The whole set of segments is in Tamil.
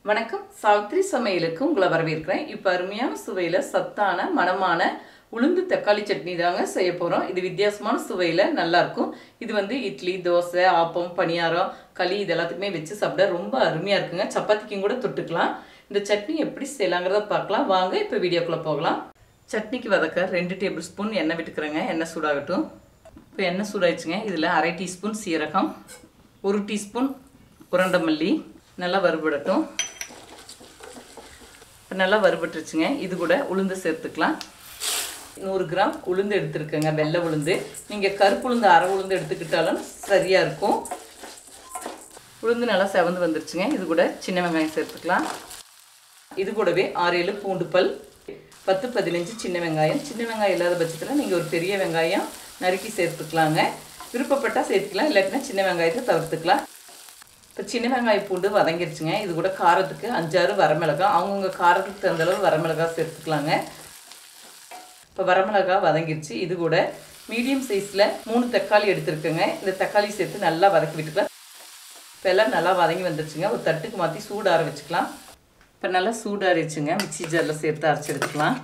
வணக்கம் சாவித்ரி சமையலுக்கு உங்களை வரவேற்கிறேன் இப்போ அருமையான சுவையில் சத்தான மணமான உளுந்து தக்காளி சட்னி தாங்க செய்ய போகிறோம் இது வித்தியாசமான சுவையில் நல்லாயிருக்கும் இது வந்து இட்லி தோசை ஆப்பம் பணியாரம் களி இது எல்லாத்துக்குமே வச்சு சாப்பிட ரொம்ப அருமையாக இருக்குங்க சப்பாத்திக்கும் கூட தொட்டுக்கலாம் இந்த சட்னி எப்படி செய்யலாங்கிறத பார்க்கலாம் வாங்க இப்போ வீடியோக்குள்ளே போகலாம் சட்னிக்கு வதக்க ரெண்டு டேபிள் ஸ்பூன் எண்ணெய் விட்டுக்கிறேங்க எண்ணெய் சூடாகட்டும் இப்போ எண்ணெய் சூடாயிடுச்சுங்க இதில் அரை டீஸ்பூன் சீரகம் ஒரு டீஸ்பூன் உரண்டமல்லி நல்லா வறுபடட்டும் இப்போ நல்லா வறுபட்டுருச்சுங்க இது கூட உளுந்து சேர்த்துக்கலாம் நூறு கிராம் உளுந்து எடுத்துருக்கேங்க வெள்ளை உளுந்து நீங்கள் கருப்பு உளுந்து அரை உளுந்து எடுத்துக்கிட்டாலும் சரியாக இருக்கும் உளுந்து நல்லா செவந்து வந்துருச்சுங்க இது கூட சின்ன வெங்காயம் சேர்த்துக்கலாம் இது கூடவே ஆறு ஏழு பூண்டு பல் பத்து பதினஞ்சு சின்ன வெங்காயம் சின்ன வெங்காயம் இல்லாத பட்சத்தில் நீங்கள் ஒரு பெரிய வெங்காயம் நறுக்கி சேர்த்துக்கலாங்க விருப்பப்பட்டால் சேர்த்துக்கலாம் இல்லாட்டினா சின்ன வெங்காயத்தை தவிர்த்துக்கலாம் இப்போ சின்ன வெங்காயம் பூண்டு வதங்கிருச்சுங்க இது கூட காரத்துக்கு அஞ்சாறு வரமிளகாய் அவங்கவுங்க காரத்துக்கு தகுந்த அளவு வரமிளகாய் சேர்த்துக்கலாங்க இப்போ வரமிளகா வதங்கிருச்சு இது கூட மீடியம் சைஸில் மூணு தக்காளி எடுத்துருக்கேங்க இந்த தக்காளி சேர்த்து நல்லா வதக்கி விட்டுக்கலாம் இப்போ எல்லாம் நல்லா வதங்கி வந்துருச்சுங்க ஒரு தட்டுக்கு மாற்றி சூடார வச்சுக்கலாம் இப்போ நல்லா சூடாரிச்சுங்க மிக்சி ஜாரில் சேர்த்து அரைச்சி எடுத்துக்கலாம்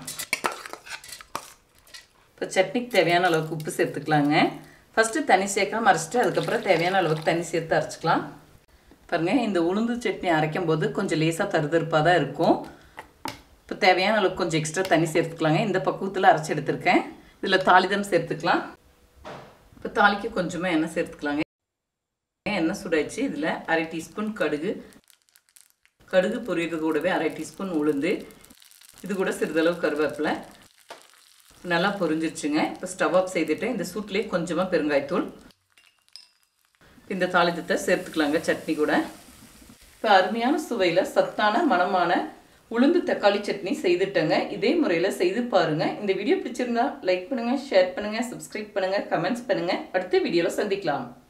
இப்போ சட்னிக்கு தேவையான அளவுக்கு உப்பு சேர்த்துக்கலாங்க ஃபஸ்ட்டு தண்ணி சேர்க்காம அரைச்சிட்டு அதுக்கப்புறம் தேவையான அளவுக்கு தண்ணி சேர்த்து அரைச்சிக்கலாம் பாருங்கள் இந்த உளுந்து சட்னி அரைக்கும் போது கொஞ்சம் லேசாக தருதருப்பாக தான் இருக்கும் இப்போ தேவையான அளவுக்கு கொஞ்சம் எக்ஸ்ட்ரா தண்ணி சேர்த்துக்கலாங்க இந்த பக்குவத்தில் அரைச்சி எடுத்திருக்கேன் இதில் தாளிதம் சேர்த்துக்கலாம் இப்போ தாளிக்கு கொஞ்சமாக எண்ணெய் சேர்த்துக்கலாங்க எண்ணெய் சுடாச்சு இதில் அரை டீஸ்பூன் கடுகு கடுகு பொரியறது கூடவே அரை டீஸ்பூன் உளுந்து இது கூட சிறிதளவு கருவேப்பிலை நல்லா பொரிஞ்சிருச்சுங்க இப்போ ஸ்டவ் ஆஃப் செய்துட்டு இந்த சூட்லேயே கொஞ்சமாக பெருங்காயத்தூள் இந்த தாளித்தத்தை சேர்த்துக்கலாங்க சட்னி கூட இப்போ அருமையான சுவையில் சத்தான மணமான உளுந்து தக்காளி சட்னி செய்துட்டேங்க இதே முறையில் செய்து பாருங்கள் இந்த வீடியோ பிடிச்சிருந்தா லைக் பண்ணுங்கள் ஷேர் பண்ணுங்கள் சப்ஸ்கிரைப் பண்ணுங்கள் கமெண்ட்ஸ் பண்ணுங்கள் அடுத்த வீடியோவில் சந்திக்கலாம்